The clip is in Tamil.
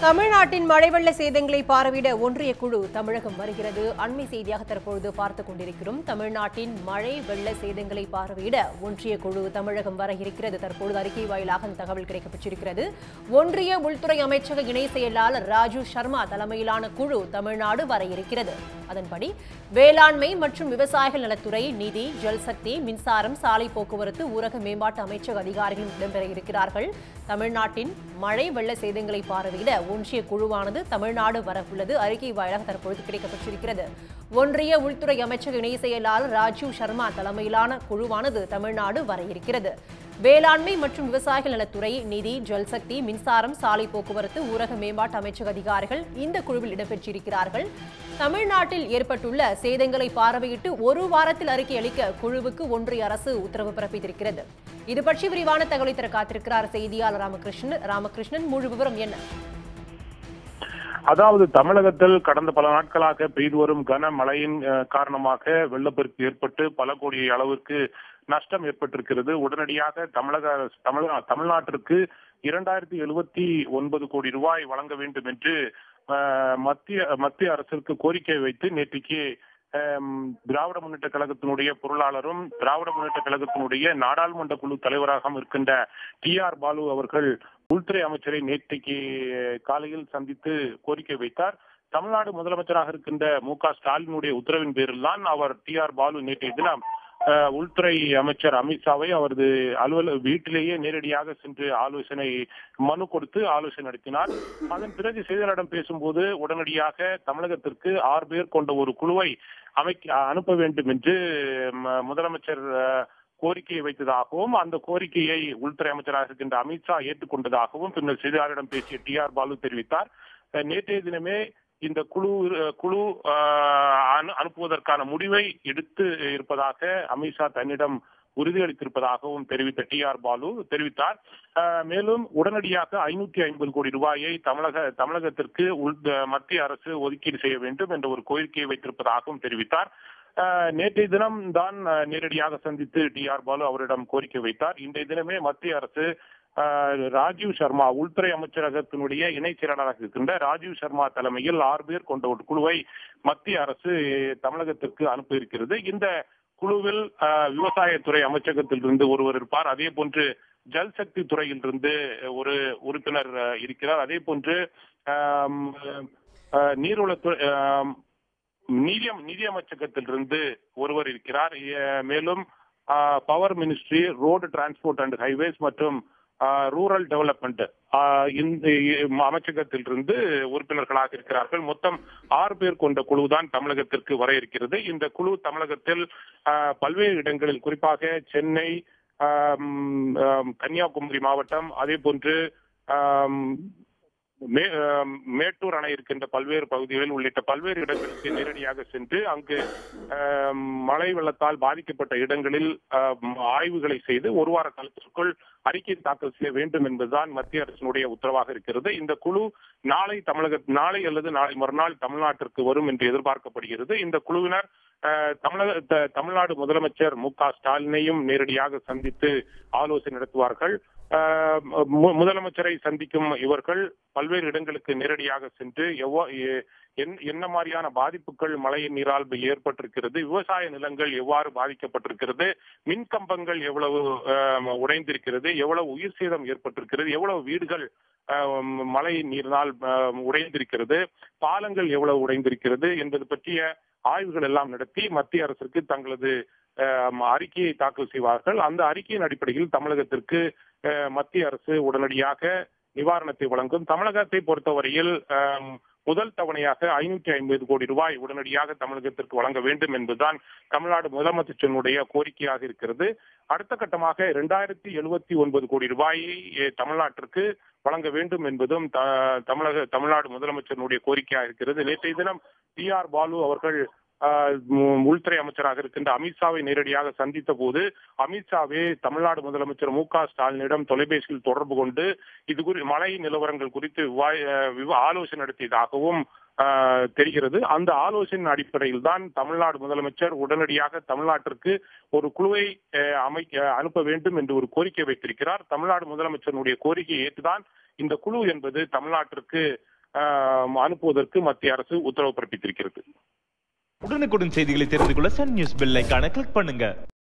தமிழ்நாட்டின் மழை வெள்ள சேதங்களை பார்வையிட ஒன்றிய குழு தமிழகம் வருகிறது அண்மை செய்தியாக தற்பொழுது பார்த்துக் கொண்டிருக்கிறோம் தமிழ்நாட்டின் மழை வெள்ள சேதங்களை பார்வையிட ஒன்றிய குழு தமிழகம் வர இருக்கிறது தற்பொழுது அறிக்கை வாயிலாக அந்த தகவல் கிடைக்கப்பட்டிருக்கிறது ஒன்றிய உள்துறை அமைச்சக இணை செயலாளர் ராஜு சர்மா தலைமையிலான குழு தமிழ்நாடு வர இருக்கிறது அதன்படி வேளாண்மை மற்றும் விவசாயிகள் நலத்துறை நிதி ஜல்சக்தி மின்சாரம் சாலை போக்குவரத்து ஊரக மேம்பாட்டு அமைச்சக அதிகாரிகளும் இடம்பெற இருக்கிறார்கள் தமிழ்நாட்டின் மழை வெள்ள சேதங்களை பார்வையிட ஒன்றிய குழுவானது தமிழ்நாடு வர உள்ளது அறிக்கை வாயிலாக தற்பொழுது கிடைக்கப்பட்டிருக்கிறது ஒன்றிய உள்துறை அமைச்சக இணை செயலாளர் ராஜீவ் சர்மா தலைமையிலான குழுவானது தமிழ்நாடு வர இருக்கிறது வேளாண்மை மற்றும் விவசாயிகள் நலத்துறை நிதி ஜல்சக்தி மின்சாரம் சாலை போக்குவரத்து ஊரக மேம்பாட்டு அமைச்சக அதிகாரிகள் இந்த குழுவில் இடம்பெற்றிருக்கிறார்கள் தமிழ்நாட்டில் ஏற்பட்டுள்ள சேதங்களை பார்வையிட்டு ஒரு வாரத்தில் அறிக்கை அளிக்க குழுவுக்கு ஒன்றிய அரசு உத்தரவு பிறப்பித்திருக்கிறது இது பற்றி விரிவான தகவலை தர காத்திருக்கிறார் செய்தியாளர் ராமகிருஷ்ணன் ராமகிருஷ்ணன் முழு விவரம் என்ன அதாவது தமிழகத்தில் கடந்த பல நாட்களாக பெய்து வரும் கனமழையின் அஹ், காரணமாக வெள்ளப்பெருக்கு ஏற்பட்டு பல கோடி அளவிற்கு நஷ்டம் ஏற்பட்டிருக்கிறது உடனடியாக தமிழக அரசு- தமிழக தமிழ்நாட்டிற்கு இரண்டாயிரத்தி எழுபத்தி ஒன்பது கோடி ரூபாய் வழங்க வேண்டும் என்று அஹ், மத்திய மத்திய அரசிற்கு கோரிக்கை வைத்து நேற்றுக்கு அம், திராவிட முன்னேற்ற கழகத்தினுடைய பொருளாளரும் திராவிட முன்னேற்ற கழகத்தினுடைய நாடாளுமன்ற குழு தலைவராகவும் இருக்கின்ற டி ஆர் பாலு அவர்கள் உள்துறை அமைச்சரை நேற்றைக்கு காலையில் சந்தித்து கோரிக்கை வைத்தார் தமிழ்நாடு முதலமைச்சராக இருக்கின்ற மு க ஸ்டாலினுடைய உத்தரவின் பேரில் தான் அவர் டி ஆர் பாலு நேற்றைய தினம் அஹ், உள்துறை அமைச்சர் அமித்ஷாவை அவரது அலுவலக வீட்டிலேயே நேரடியாக சென்று ஆலோசனை மனு கொடுத்து ஆலோசனை நடத்தினார் அதன் பிறகு செய்தியாளரிடம் பேசும்போது உடனடியாக தமிழகத்திற்கு ஆறு பேர் கொண்ட ஒரு குழுவை அமைக்க அனுப்ப வேண்டும் என்று ம- முதலமைச்சர் அஹ், கோரிக்கையை வைத்ததாகவும் அந்த கோரிக்கையை உள்துறை அமைச்சராக இருக்கின்ற அமித்ஷா ஏற்றுக்கொண்டதாகவும் பின்னர் செய்தியாளரிடம் பேசிய டி ஆர் பாலு தெரிவித்தார் அஹ், நேற்றைய தினமே இந்த குழு அஹ், குழு அஹ், அனு- அனுப்புவதற்கான முடிவை எடுத்து இருப்பதாக அமித்ஷா தன்னிடம் உறுதியளித்திருப்பதாகவும் தெரிவித்த டி ஆர் பாலு தெரிவித்தார் அஹ், மேலும் உடனடியாக ஐநூற்றி ஐம்பது கோடி ரூபாயை தமிழக தமிழகத்திற்கு உள் மத்திய அரசு ஒதுக்கீடு செய்ய வேண்டும் என்ற ஒரு கோரிக்கையை வைத்திருப்பதாகவும் தெரிவித்தார் அஹ், நேற்றைய தினம் தான் அஹ், நேரடியாக சந்தித்து டி ஆர் பாலு அவரிடம் கோரிக்கை வைத்தார் இன்றைய தினமே மத்திய அரசு அஹ், ராஜீவ் சர்மா உள்துறை அமைச்சரகத்தினுடைய இணை செயலாளராக இருக்கின்ற ராஜீவ் சர்மா தலைமையில் ஆறு பேர் கொண்ட ஒரு குழுவை மத்திய அரசு தமிழகத்திற்கு அனுப்ப இருக்கிறது இந்த குழுவில் அஹ், விவசாயத்துறை அமைச்சகத்திலிருந்து ஒருவர் இருப்பார் அதே போன்று ஜல்சக்தி துறையிலிருந்து ஒரு உறுப்பினர் அஹ், இருக்கிறார் அதே போன்று ஆம், அஹ், நீர்வளத்துறை ஆம், நிதியம் நிதி அமைச்சகத்திலிருந்து ஒருவர் இருக்கிறார் எ- மேலும் power ministry road transport and highways மற்றும் ரூரல் டெவலப்மெண்ட் இந்த அமைச்சகத்திலிருந்து உறுப்பினர்களாக இருக்கிறார்கள் மொத்தம் ஆறு பேர் கொண்ட குழு தான் தமிழகத்திற்கு வர இருக்கிறது இந்த குழு தமிழகத்தில் ஆஹ், பல்வேறு இடங்களில் குறிப்பாக சென்னை ஆம், ஆம், கன்னியாகுமரி மாவட்டம் அதே போன்று ஆம், மே- ஆம், மேட்டூர் அணை இருக்கின்ற பல்வேறு பகுதிகளில் உள்ளிட்ட பல்வேறு இடங்களுக்கு நேரடியாக சென்று அங்கு ஆம், மழை வெள்ளத்தால் பாதிக்கப்பட்ட இடங்களில் ஆம், ஆய்வுகளை செய்து ஒரு வார காலத்திற்குள் அறிக்கை தாக்கல் செய்ய வேண்டும் என்பதுதான் மத்திய அரசினுடைய உத்தரவாக இருக்கிறது இந்த குழு நாளை தமிழக நாளை அல்லது நாளை மறுநாள் தமிழ்நாட்டிற்கு வரும் என்று எதிர்பார்க்கப்படுகிறது இந்த குழுவினர் அஹ், தமிழக த- தமிழ்நாடு முதலமைச்சர் மு க ஸ்டாலினையும் நேரடியாக சந்தித்து ஆலோசனை நடத்துவார்கள் அஹ், மு- முதலமைச்சரை சந்திக்கும் இவர்கள் பல்வேறு இடங்களுக்கு நேரடியாக சென்று எவ்வா எ- என்- என்ன மாதிரியான பாதிப்புகள் மழையின் நீரால் ஏற்பட்டிருக்கிறது விவசாய நிலங்கள் எவ்வாறு பாதிக்கப்பட்டிருக்கிறது மின் கம்பங்கள் எவ்வளவு அஹ், உடைந்திருக்கிறது எவ்வளவு உயிர் சேதம் ஏற்பட்டிருக்கிறது எவ்வளவு வீடுகள் அஹ், மழை நீரினால் அஹ், உடைந்திருக்கிறது பாலங்கள் எவ்வளவு உடைந்திருக்கிறது என்பது பற்றிய ஆய்வுகள் எல்லாம் நடத்தி மத்திய அரசுக்கு தங்களது அஹ், அறிக்கையை தாக்கல் செய்வார்கள் அந்த அறிக்கையின் அடிப்படையில் தமிழகத்திற்கு அஹ், மத்திய அரசு உடனடியாக நிவாரணத்தை வழங்கும் தமிழகத்தை பொறுத்தவரையில் அஹ், முதல் தவணையாக ஐநூற்றி ஐம்பது கோடி ரூபாய் உடனடியாக தமிழகத்திற்கு வழங்க வேண்டும் என்பதுதான் தமிழ்நாடு முதலமைச்சரினுடைய கோரிக்கையாக இருக்கிறது அடுத்த கட்டமாக இரண்டாயிரத்தி எழுபத்தி ஒன்பது கோடி ரூபாயை அஹ், தமிழ்நாட்டிற்கு வழங்க வேண்டும் என்பதும் த- தமிழக தமிழ்நாடு முதலமைச்சரினுடைய கோரிக்கையாக இருக்கிறது நேற்றைய தினம் டி ஆர் பாலு அவர்கள் ஆஹ், உம், உள்துறை அமைச்சராக இருக்கின்ற அமித்ஷாவை நேரடியாக சந்தித்த போது அமித்ஷாவே தமிழ்நாடு முதலமைச்சர் மு க ஸ்டாலினிடம் தொலைபேசியில் தொடர்பு கொண்டு இது குறி மழை நிலவரங்கள் குறித்து விவாய்- அஹ், விவா- ஆலோசனை நடத்தியதாகவும் ஆஹ், தெரிகிறது அந்த ஆலோசனையின் அடிப்படையில் தான் தமிழ்நாடு முதலமைச்சர் உடனடியாக தமிழ்நாட்டிற்கு ஒரு குழுவை அஹ், அமைக்க அனுப்ப வேண்டும் என்று ஒரு கோரிக்கை வைத்திருக்கிறார் தமிழ்நாடு முதலமைச்சருடைய கோரிக்கையை ஏற்றுதான் இந்த குழு என்பது தமிழ்நாட்டிற்கு ஆஹ், அனுப்புவதற்கு மத்திய அரசு உத்தரவு பிறப்பித்திருக்கிறது உடனுக்குடன் செய்திகளை தெரிந்து கொள்ள சன் நியூஸ் பெல் ஐகானை கிளிக் பண்ணுங்க